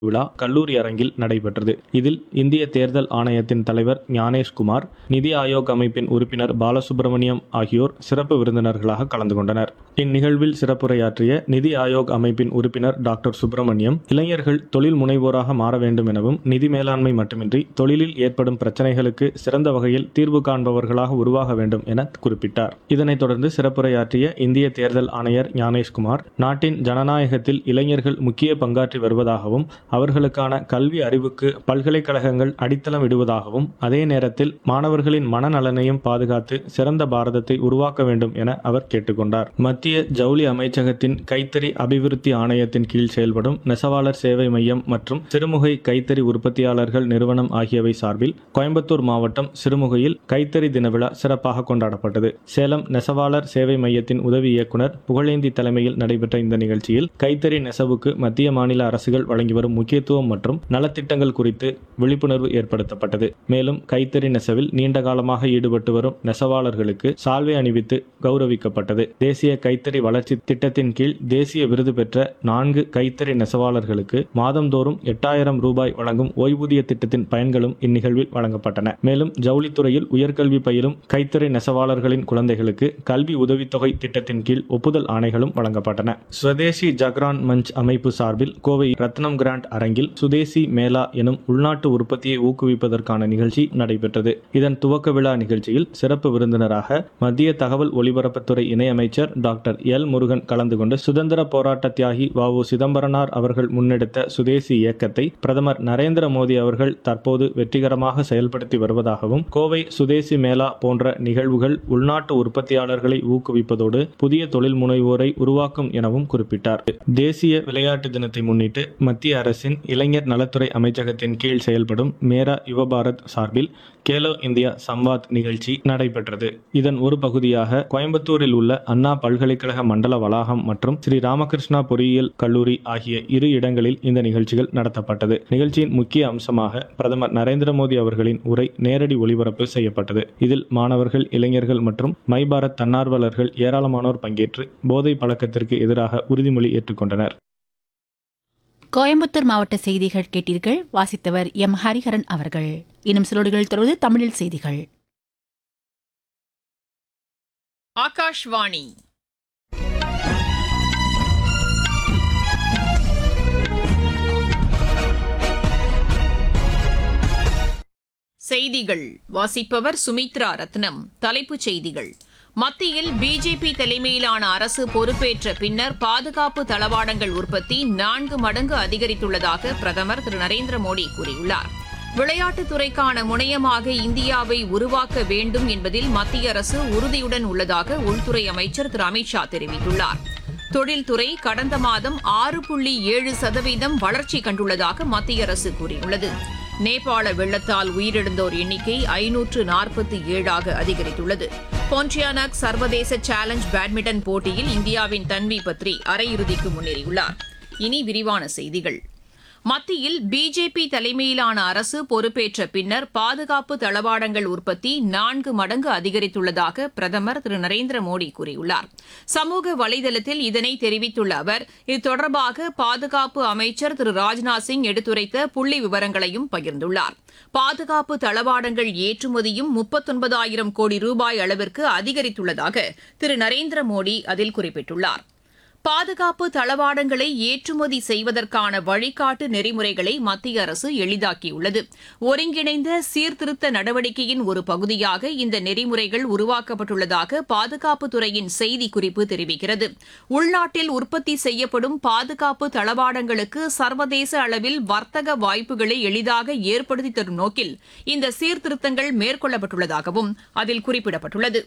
விழா கல்லூரி அரங்கில் நடைபெற்றது இதில் இந்திய தேர்தல் ஆணையத்தின் தலைவர் ஞானேஷ்குமார் நிதி ஆயோக் அமைப்பின் உறுப்பினர் பாலசுப்ரமணியம் ஆகியோர் சிறப்பு விருந்தினர்களாக கலந்து கொண்டனர் இந்நிகழ்வில் சிறப்புரையாற்றிய நிதி ஆயோக் அமைப்பின் உறுப்பினர் டாக்டர் சுப்பிரமணியம் இளைஞர்கள் தொழில் முனைவோராக மாற வேண்டும் எனவும் நிதி மேலாண்மை மட்டுமின்றி தொழிலில் ஏற்படும் பிரச்சனைகளுக்கு சிறந்த வகையில் தீர்வு காண்பவர்களாக உருவாக வேண்டும் என குறிப்பிட்டார் இதனைத் தொடர்ந்து சிறப்புரையாற்றிய இந்திய தேர்தல் ஆணையர் ஞானேஷ்குமார் நாட்டின் ஜனநாயகத்தில் இளைஞர்கள் முக்கிய பங்காற்றி வருவதாகவும் அவர்களுக்கான கல்வி அறிவுக்கு பல்கலைக்கழகங்கள் அடித்தளம் இடுவதாகவும் அதே நேரத்தில் மாணவர்களின் மனநலனையும் பாதுகாத்து சிறந்த பாரதத்தை உருவாக்க வேண்டும் என அவர் கேட்டுக்கொண்டார் மத்திய ஜவுளி அமைச்சகத்தின் கைத்தறி அபிவிருத்தி ஆணையத்தின் கீழ் செயல்படும் நெசவாளர் சேவை மையம் மற்றும் சிறுமுகை கைத்தறி உற்பத்தியாளர்கள் நிறுவனம் ஆகியவை சார்பில் கோயம்புத்தூர் மாவட்டம் சிறுமுகையில் கைத்தறி தின விழா சிறப்பாக கொண்டாடப்பட்டது சேலம் நெசவாளர் சேவை மையத்தின் உதவி இயக்குனர் புகழேந்தி தலைமையில் நடைபெற்ற இந்த நிகழ்ச்சியில் கைத்தறி நெசவுக்கு மத்திய மாநில அரசுகள் வழங்கி வரும் முக்கியத்துவம் மற்றும் நலத்திட்டங்கள் குறித்து விழிப்புணர்வு ஏற்படுத்தப்பட்டது மேலும் கைத்தறி நெசவில் நீண்ட காலமாக ஈடுபட்டு வரும் நெசவாளர்களுக்கு சால்வை அணிவித்து கௌரவிக்கப்பட்டது தேசிய கைத்தறி வளர்ச்சி திட்டத்தின் கீழ் தேசிய விருது பெற்ற நான்கு கைத்தறி நெசவாளர்களுக்கு மாதந்தோறும் எட்டாயிரம் ரூபாய் வழங்கும் ஓய்வூதிய திட்டத்தின் பயன்களும் இந்நிகழ்வில் வழங்கப்பட்டன மேலும் ஜவுளித்துறையில் உயர்கல்வி பயிலும் கைத்தறி நெசவாளர்களின் குழந்தைகளுக்கு கல்வி உதவித்தொகை திட்டத்தின் கீழ் ஒப்புதல் ஆணைகளும் வழங்கப்பட்டன சுவதேசி ஜக்ரான் மஞ்ச் அமைப்பு சார்பில் கோவை ரத்னம் கிராண்ட் அரங்கில் சுதேசி மேளா எனும் உள்நாட்டு உற்பத்தியை ஊக்குவிப்பதற்கான நிகழ்ச்சி நடைபெற்றது இதன் துவக்க விழா நிகழ்ச்சியில் சிறப்பு விருந்தினராக மத்திய தகவல் ஒலிபரப்புத்துறை இணையமைச்சர் டாக்டர் எல் முருகன் கலந்து கொண்டு சுதந்திர போராட்ட தியாகி வ உ சிதம்பரனார் அவர்கள் முன்னெடுத்த சுதேசி இயக்கத்தை பிரதமர் நரேந்திர மோடி அவர்கள் தற்போது வெற்றிகரமாக செயல்படுத்தி வருவதாகவும் கோவை சுதேசி மேளா போன்ற நிகழ்வுகள் உள்நாட்டு உற்பத்தியாளர்களை ஊக்குவிப்பதோடு புதிய தொழில் முனைவோரை உருவாக்கும் எனவும் குறிப்பிட்டார் தேசிய விளையாட்டு தினத்தை முன்னிட்டு மத்திய அரசின் இளைஞர் நலத்துறை அமைச்சகத்தின் கீழ் செயல்படும் மேரா யுவபாரத் சார்பில் கேலோ இந்தியா சம்வாத் நிகழ்ச்சி நடைபெற்றது இதன் ஒரு பகுதியாக கோயம்புத்தூரில் உள்ள அண்ணா பல்கலைக்கழக மண்டல வளாகம் மற்றும் ஸ்ரீ ராமகிருஷ்ணா பொறியியல் கல்லூரி ஆகிய இரு இடங்களில் இந்த நிகழ்ச்சிகள் நடத்தப்பட்டது நிகழ்ச்சியின் முக்கிய அம்சமாக பிரதமர் நரேந்திர மோடி அவர்களின் உரை நேரடி ஒளிபரப்பு செய்யப்பட்டது இதில் மாணவர்கள் இளைஞர்கள் மற்றும் மை பாரத் தன்னார்வலர்கள் ஏராளமானோர் பங்கேற்று போதை பழக்கத்திற்கு எதிராக உறுதிமொழி ஏற்றுக்கொண்டனர் கோயம்புத்தூர் மாவட்ட செய்திகள் கேட்டீர்கள் வாசித்தவர் எம் ஹரிஹரன் அவர்கள் இன்னும் சிலோடுகள் தொடர்ந்து தமிழில் செய்திகள் ஆகாஷ்வாணி செய்திகள் வாசிப்பவர் சுமித்ரா ரத்னம் தலைப்புச் செய்திகள் மத்தியில் பிஜேபி தலைமையிலான அரசு பொறுப்பேற்ற பின்னர் பாதுகாப்பு தளவாடங்கள் உற்பத்தி நான்கு மடங்கு அதிகரித்துள்ளதாக பிரதமர் திரு நரேந்திர மோடி கூறியுள்ளார் விளையாட்டுத் துறைக்கான முனையமாக இந்தியாவை உருவாக்க வேண்டும் என்பதில் மத்திய அரசு உறுதியுடன் உள்ளதாக உள்துறை அமைச்சர் திரு அமித்ஷா தெரிவித்துள்ளார் தொழில்துறை கடந்த மாதம் ஆறு புள்ளி ஏழு சதவீதம் வளர்ச்சி கண்டுள்ளதாக மத்திய அரசு கூறியுள்ளது நேபாள வெள்ளத்தால் உயிரிழந்தோர் எண்ணிக்கை ஐநூற்று நாற்பத்தி ஏழாக அதிகரித்துள்ளது பொன்டியானக் சர்வதேச சேலஞ்ச் பேட்மிண்டன் போட்டியில் இந்தியாவின் தன்வி பத்ரி அரையிறுதிக்கு முன்னேறியுள்ளார் இனி விரிவான செய்திகள் மத்தியில் பிஜேபி தலைமையிலான அரசு பொறுப்பேற்ற பின்னர் பாதுகாப்பு தளவாடங்கள் உற்பத்தி நான்கு மடங்கு அதிகரித்துள்ளதாக பிரதமர் திரு நரேந்திர மோடி கூறியுள்ளார் சமூக வலைதளத்தில் இதனை தெரிவித்துள்ள அவர் இது தொடர்பாக பாதுகாப்பு அமைச்சர் திரு ராஜ்நாத் சிங் எடுத்துரைத்த புள்ளி விவரங்களையும் பகிர்ந்துள்ளார் பாதுகாப்பு தளவாடங்கள் ஏற்றுமதியும் முப்பத்தொன்பதாயிரம் கோடி ரூபாய் அளவிற்கு அதிகரித்துள்ளதாக திரு நரேந்திர மோடி அதில் குறிப்பிட்டுள்ளார் பாதுகாப்பு தளவாடங்களை ஏற்றுமதி செய்வதற்கான வழிகாட்டு நெறிமுறைகளை மத்திய அரசு எளிதாக்கியுள்ளது ஒருங்கிணைந்த சீர்திருத்த நடவடிக்கையின் ஒரு பகுதியாக இந்த நெறிமுறைகள் உருவாக்கப்பட்டுள்ளதாக பாதுகாப்புத்துறையின் செய்திக்குறிப்பு தெரிவிக்கிறது உள்நாட்டில் உற்பத்தி செய்யப்படும் பாதுகாப்பு தளவாடங்களுக்கு சர்வதேச அளவில் வர்த்தக வாய்ப்புகளை எளிதாக ஏற்படுத்தி தரும் நோக்கில் இந்த சீர்திருத்தங்கள் மேற்கொள்ளப்பட்டுள்ளதாகவும் அதில் குறிப்பிடப்பட்டுள்ளது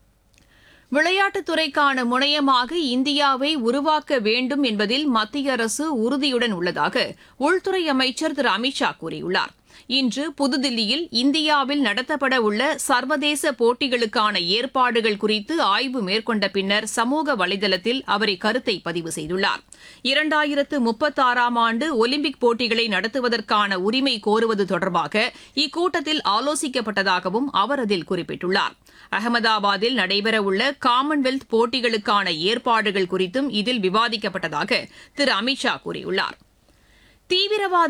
விளையாட்டுத் துறைக்கான முனையமாக இந்தியாவை உருவாக்க வேண்டும் என்பதில் மத்திய அரசு உறுதியுடன் உள்ளதாக உள்துறை அமைச்சர் திரு அமித்ஷா கூறியுள்ளார் இன்று புதுதில்லியில் இந்தியாவில் நடத்தப்பட உள்ள சர்வதேச போட்டிகளுக்கான ஏற்பாடுகள் குறித்து ஆய்வு மேற்கொண்ட பின்னர் சமூக வலைதளத்தில் அவர் இக்கருத்தை பதிவு செய்துள்ளார் இரண்டாயிரத்து முப்பத்தாறாம் ஆண்டு ஒலிம்பிக் போட்டிகளை நடத்துவதற்கான உரிமை கோருவது தொடர்பாக இக்கூட்டத்தில் ஆலோசிக்கப்பட்டதாகவும் அவர் அதில் குறிப்பிட்டுள்ளார் அகமதாபாத்தில் நடைபெறவுள்ள காமன்வெல்த் போட்டிகளுக்கான ஏற்பாடுகள் குறித்தும் இதில் விவாதிக்கப்பட்டதாக திரு அமித்ஷா கூறியுள்ளார் தீவிரவாத